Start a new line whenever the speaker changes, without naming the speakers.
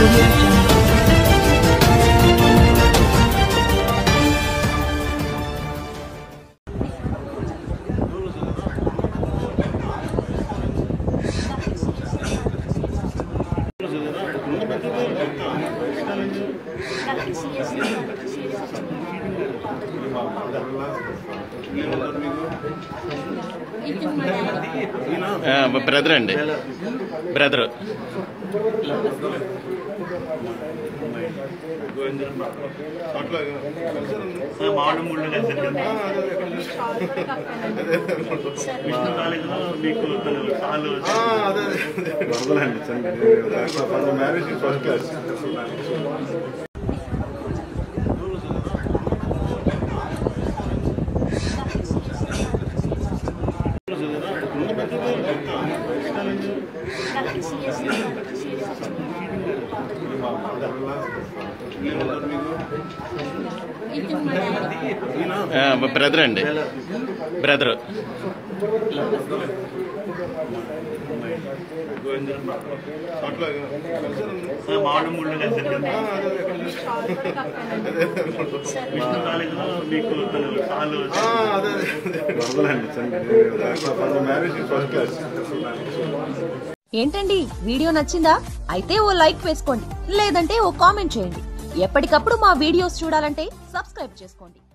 audio jungle.
Brother అండి brother
మామిడి ముళ్ళు కలిసారు కదా విష్ణు కాలేజీలో మీకు తను సాలు
మ్యారేజ్ ఫస్ట్ క్లాస్
బ్రదర్ అండి బ్రదర్
మామిడి ముళ్ళు కలిసారు కదా విష్ణు కాలేజీలో మీకు తను సాలు
మ్యారేజ్ ఫస్ట్ క్లాస్
ఏంటండి వీడియో నచ్చిందా అయితే ఓ లైక్ వేసుకోండి లేదంటే ఓ కామెంట్ చేయండి ఎప్పటికప్పుడు మా వీడియోస్ చూడాలంటే సబ్స్క్రైబ్ చేసుకోండి